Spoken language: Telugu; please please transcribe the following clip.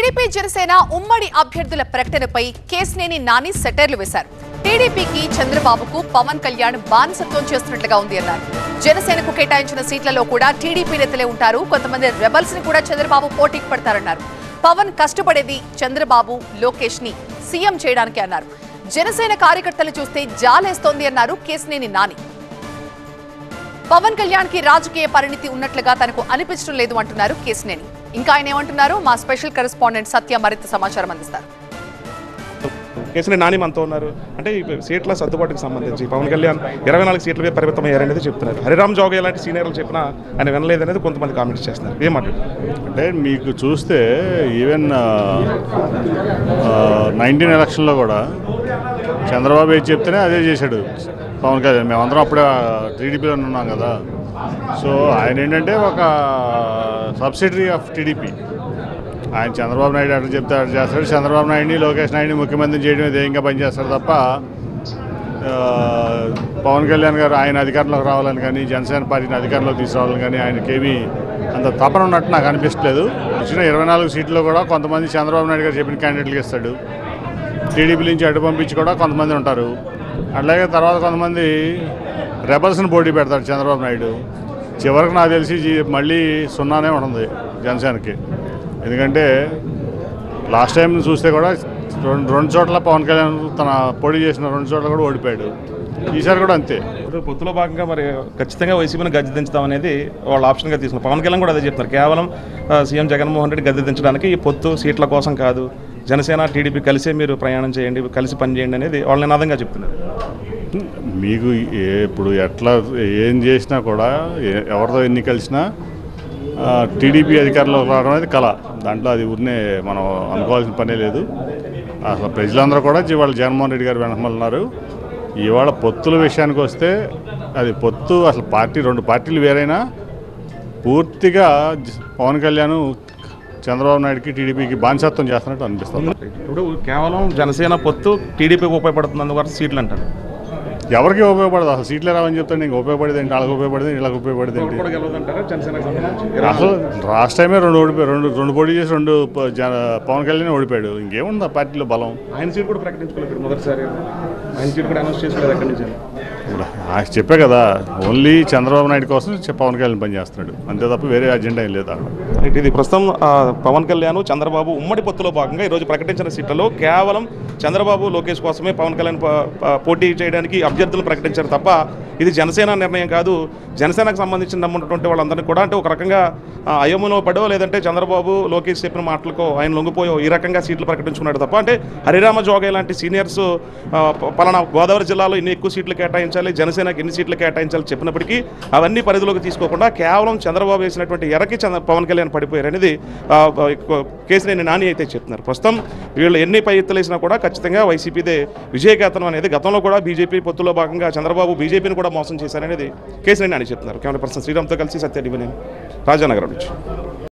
టీడీపీ జనసేన ఉమ్మడి అభ్యర్థుల ప్రకటనపై కేసినేని నాని సెటర్లు వేశారు టీడీపీకి చంద్రబాబుకు పవన్ కళ్యాణ్ బానిసత్వం చేస్తున్నట్లుగా ఉంది అన్నారు జనసేనకు కేటాయించిన సీట్లలో కూడా టీడీపీ నేతలే ఉంటారు కొంతమంది రెబల్స్ ని కూడా చంద్రబాబు పోటీకి పడతారన్నారు పవన్ కష్టపడేది చంద్రబాబు లోకేష్ ని సీఎం చేయడానికి అన్నారు జనసేన కార్యకర్తలు చూస్తే జాలేస్తోంది అన్నారు కేసినేని నాని పవన్ కళ్యాణ్ కి రాజకీయ పరిణితి ఉన్నట్లుగా తనకు అనిపించడం లేదు అంటున్నారు కేసినేని ఇంకా ఆయన ఏమంటున్నారు మా స్పెషల్ కరెస్పాండెంట్ సత్య మరింత సమాచారం అందిస్తారు కేసుని నాని మనతో ఉన్నారు అంటే ఈ సీట్ల సర్దుబాటుకు సంబంధించి పవన్ కళ్యాణ్ ఇరవై నాలుగు సీట్లపై పరిమితం అయ్యారనేది చెప్తున్నారు హరిరామ్ జోగయ్య లాంటి సీనియర్లు చెప్పినా ఆయన వినలేదనేది కొంతమంది కామెంట్స్ చేస్తున్నారు ఏమంటారు అంటే మీకు చూస్తే ఈవెన్ నైన్టీన్ ఎలక్షన్లో కూడా చంద్రబాబు ఏది చెప్తేనే అదే చేశాడు పవన్ కళ్యాణ్ మేమందరం అప్పుడే టీడీపీలో ఉన్నాం కదా సో ఆయన ఏంటంటే ఒక సబ్సిడరీ ఆఫ్ టీడీపీ ఆయన చంద్రబాబు నాయుడు అట్లా చెప్తే అట్లా చేస్తాడు చంద్రబాబు నాయుడిని లోకేష్ నాయుడిని ముఖ్యమంత్రి చేయడం ధ్యేయంగా పనిచేస్తాడు తప్ప ఆ, పవన్ కళ్యాణ్ గారు ఆయన అధికారంలోకి రావాలని కానీ జనసేన పార్టీని అధికారంలోకి తీసుకురావాలని కానీ ఆయనకేమీ అంత తపన ఉన్నట్టు నాకు అనిపించలేదు ఇచ్చిన ఇరవై నాలుగు సీట్లో కూడా కొంతమంది చంద్రబాబు నాయుడు గారు చెప్పిన క్యాండిడేట్లకు ఇస్తాడు టీడీపీ నుంచి అడ్డు పంపించి కూడా కొంతమంది ఉంటారు అట్లాగే తర్వాత కొంతమంది రెబల్స్ని పోటీ పెడతాడు చంద్రబాబు నాయుడు చివరికి నాకు తెలిసి జీ- మళ్ళీ సున్నానే ఉంటుంది జనసేనకి ఎందుకంటే లాస్ట్ టైం చూస్తే కూడా రెండు రెండు చోట్ల పవన్ కళ్యాణ్ తన పోటీ చేసిన రెండు చోట్ల కూడా ఓడిపోయాడు ఈసారి కూడా అంతే ఇప్పుడు పొత్తులో భాగంగా మరి ఖచ్చితంగా వైసీపీని గద్దె దించుతాం అనేది వాళ్ళ ఆప్షన్గా తీసుకున్నారు పవన్ కళ్యాణ్ కూడా అదే చెప్తున్నారు కేవలం ఆ, సీఎం జగన్మోహన్ రెడ్డి గద్దె దించడానికి ఈ పొత్తు సీట్ల కోసం కాదు జనసేన టీడీపీ కలిసే మీరు ప్రయాణం చేయండి కలిసి పనిచేయండి అనేది వాళ్ళ నినాదంగా చెప్తున్నారు మీకు ఏ- ఇప్పుడు ఎట్లా ఏం చేసినా కూడా ఏ- ఎవరితో ఎన్ని కలిసినా ఆ, టీడీపీ అధికారంలోకి రావడం అనేది కళ దాంట్లో అది ఊరినే మనం అనుకోవాల్సిన పనే లేదు అసలు ప్రజలందరూ కూడా ఇవాళ జగన్మోహన్ రెడ్డి గారు వెనకమన్నారు ఇవాళ పొత్తుల విషయానికి వస్తే అది పొత్తు అసలు పార్టీ రెండు పార్టీలు వేరైనా పూర్తిగా జ- పవన్ కళ్యాణ్ చంద్రబాబు నాయుడుకి టీడీపీకి బానిసత్వం చేస్తున్నట్టు అనిపిస్తుంది ఇప్పుడు కేవలం జనసేన పొత్తు టీడీపీకి ఉపయోగపడుతున్నందు వరకు సీట్లు అంటారు ఎవరికి ఉపయోగపడదు అసలు సీట్లు రావని చెప్తాను నీకు ఉపయోగపడేది ఏంటి వాళ్ళకి ఉపయోగపడేది వీళ్ళకి ఉపయోగపడేది ఏంటి కూడా గెలవదంటారా జనసేనకు సంబంధించి అసలు లాస్ట్ టైమే రెండు ఓడిపోయి రెండు రెండు పోటీ చేసి రెండు ప- జన పవన్ కళ్యాణ్ ఓడిపోయాడు ఇంకేముంది ఆ పార్టీలో బలం ఆయన సీట్ కూడా ప్రకటించుకోలేదు ఇప్పుడు మొదటిసారి ఆయన సీట్ కూడా అనౌన్స్ చేసుకోలేదు అక్కడి నుంచి ఇప్పుడు ఆ చెప్పే కదా ఓన్లీ చంద్రబాబు నాయుడు కోసం చె- పవన్ కళ్యాణ్ పనిచేస్తున్నాడు అంతే తప్ప వేరే అజెండా ఏం లేదు అక్కడ రైట్, ఇది ప్రస్తుతం ఆ, పవన్ కళ్యాణ్ చంద్రబాబు ఉమ్మడి పొత్తులో భాగంగా ఈరోజు ప్రకటించిన సీట్లలో కేవలం చంద్రబాబు లోకేష్ కోసమే పవన్ కళ్యాణ్ ప- ప- పోటీ చేయడానికి అభ్యర్థులు ప్రకటించారు తప్ప ఇది జనసేన నిర్ణయం కాదు జనసేనకు సంబంధించిన నమ్మున్నటువంటి వాళ్ళందరినీ కూడా అంటే ఒక రకంగా ఆ, అయోమలో పడో లేదంటే చంద్రబాబు లోకేష్ చెప్పిన మాటలకో ఆయన లొంగిపోయో ఈ రకంగా సీట్లు ప్రకటించుకున్నాడు తప్ప అంటే హరిరామ జోగయ్య లాంటి సీనియర్స్ ఆ, ప- పలానా గోదావరి జిల్లాలో ఇన్ని ఎక్కువ సీట్లు కేటాయించాలి జనసేనకి ఎన్ని సీట్లు కేటాయించాలి చెప్పినప్పటికీ అవన్నీ పరిధిలోకి తీసుకోకుండా కేవలం చంద్రబాబు వేసినటువంటి ఎరకి చంద్ర పవన్ కళ్యాణ్ పడిపోయారు అనేది ఆ, ఆ, ఎక్కువ కేసినేని నాని అయితే చెప్తున్నారు ప్రస్తుతం వీళ్ళు ఎన్ని పై ఎత్తులు వేసినా కూడా ఖచ్చితంగా వైసీపీదే విజయకేతనం అనేది గతంలో కూడా బీజేపీ పొత్తులో భాగంగా చంద్రబాబు బీజేపీని కూడా మోసం చేశారనేది కేసినేని నాని చెప్తున్నారు కెమెరా పర్సన్ శ్రీరామ్తో కలిసి సత్య డివినేని రాజానగరం నుంచి